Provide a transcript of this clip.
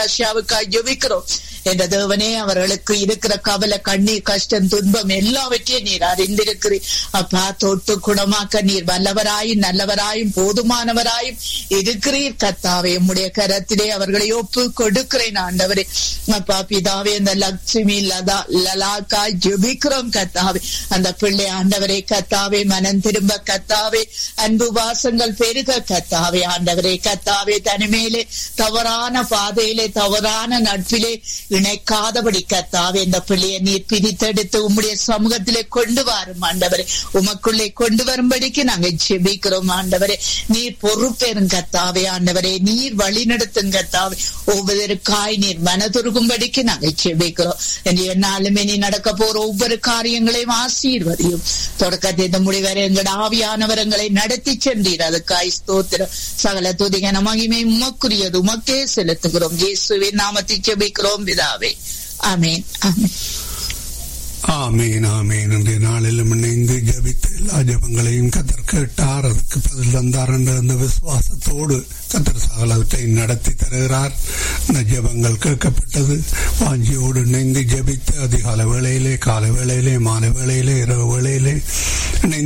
நட்டாஷாவுக்காய் ஜெபிக்கிறோம் என்ற தேவனே அவர்களுக்கு இருக்கிற கவலை கண்ணீர் கஷ்டம் துன்பம் எல்லாவற்றையும் நீர் அறிந்திருக்கிறீர் அப்பா தொட்டு குணமாக்க நீர் வல்லவராயும் நல்லவராயும் போதுமானவராயும் இருக்கிறீர் கத்தாவே உம்முடைய கரத்திலே அவர்களை ஒப்பு கொடுக்கிறேன் ஆண்டவரே அப்பா பிதாவே அந்த லட்சுமி லதா லலாக்கா ஜெபிக்கிறோம் கத்தாவே அந்த பிள்ளை ஆண்டவரே கத்தாவே மனம் திரும்ப கத்தாவே அன்பு வாசங்கள் பெருக கத்தாவே ஆண்டவரே கத்தாவே தனிமையிலே தவறான பாதையிலே தவறான நட்பிலே இணைக்காதபடி கத்தாவே இந்த பிள்ளையை நீர் பிரித்தெடுத்து உம்முடைய சமூகத்திலே கொண்டு வரும் ஆண்டவரே உமக்குள்ளே கொண்டு வரும்படிக்கு நாங்கள் ஜெபிக்கிறோம் ஆண்டவரே நீர் பொறுப்பெறும் கத்தாவே ஆண்டவரே நீர் வழி நடத்தும் கத்தாவே ஒவ்வொருக்காய் நீர் மனதுருகும்படிக்கு நாங்கள் ஜெபிக்கிறோம் என்று என்னாலுமே நீ நடக்க போற ஒவ்வொரு காரியங்களையும் ஆசீர்வதியும் தொடக்கத்தை முடிவரை எங்கள் ஆவியானவரங்களை நடத்தி சென்றீர் அதுக்காய் ஸ்தோத்திரம் சகல துதிகன மகிமை உமக்குரியது உமக்கே செலுத்துகிறோம் இயேசுவின் நாமத்தை ஜெபிக்கிறோம் பிதாவே ஆமேன் ஆமேன் ஆமீன் ஆமீன் இன்றைய நாளிலும் இணைந்து ஜபித்து எல்லா ஜபங்களையும் கத்தர் கேட்டார் அதுக்கு பதில் தந்தார் என்ற அந்த விசுவாசத்தோடு கத்தர் சகலவற்றை நடத்தி தருகிறார் இந்த ஜபங்கள் கேட்கப்பட்டது வாஞ்சியோடு இணைந்து ஜபித்து அதிகால வேளையிலே கால வேளையிலே மாலை வேளையிலே இரவு வேளையிலே இணைந்து